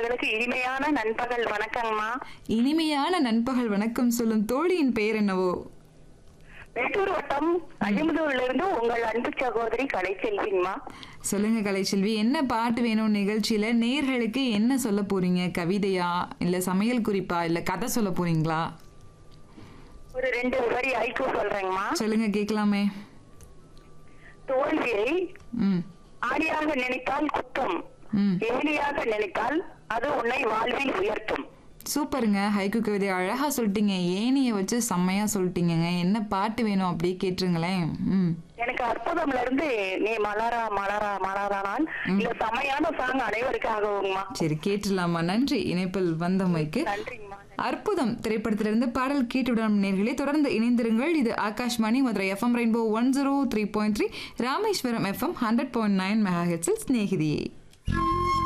நேயர்களுக்கு இனிமையான நண்பகல் வணக்கங்கம்மா இனிமையான நண்பகல் வணக்கம் சொல்லும் தோழியின் பெயர் என்னவோ மேட்டூர் வட்டம் அஜிமுதூர்ல இருந்து உங்கள் அன்பு சகோதரி கலைச்செல்விங்கம்மா சொல்லுங்க கலைச்செல்வி என்ன பாட்டு வேணும் நிகழ்ச்சியில நேர்களுக்கு என்ன சொல்ல போறீங்க கவிதையா இல்ல சமையல் குறிப்பா இல்ல கதை சொல்ல போறீங்களா ஒரு ரெண்டு வரி ஐக்கு சொல்றேங்கம்மா சொல்லுங்க கேட்கலாமே தோல்வியை ம் ஆடியாக நினைத்தால் குத்தம் ம் ஏலியாக நினைத்தால் அது உன்னை வாழ்வில் உயர்த்தும் சூப்பருங்க ஹைக்கு கவிதை அழகா சொல்லிட்டீங்க ஏனிய வச்சு செம்மையா சொல்லிட்டீங்கங்க என்ன பாட்டு வேணும் அப்படியே கேட்டுருங்களேன் ம் எனக்கு அற்புதம்ல இருந்து நீ மலரா மலரா மலரானால் இந்த செமையான சாங் அனைவருக்காகவுங்கம்மா சரி கேட்டுடலாமா நன்றி இணைப்பில் வந்தமைக்கு நன்றிங்கம்மா அற்புதம் திரைப்படத்திலிருந்து பாடல் கேட்டுவிடும் நேர்களே தொடர்ந்து இணைந்திருங்கள் இது Akashvani Madurai FM rainbow one zero three point three Rameswaram FM hundred point nine mega ஹெட்ஸில் ஸ்நேகிதியே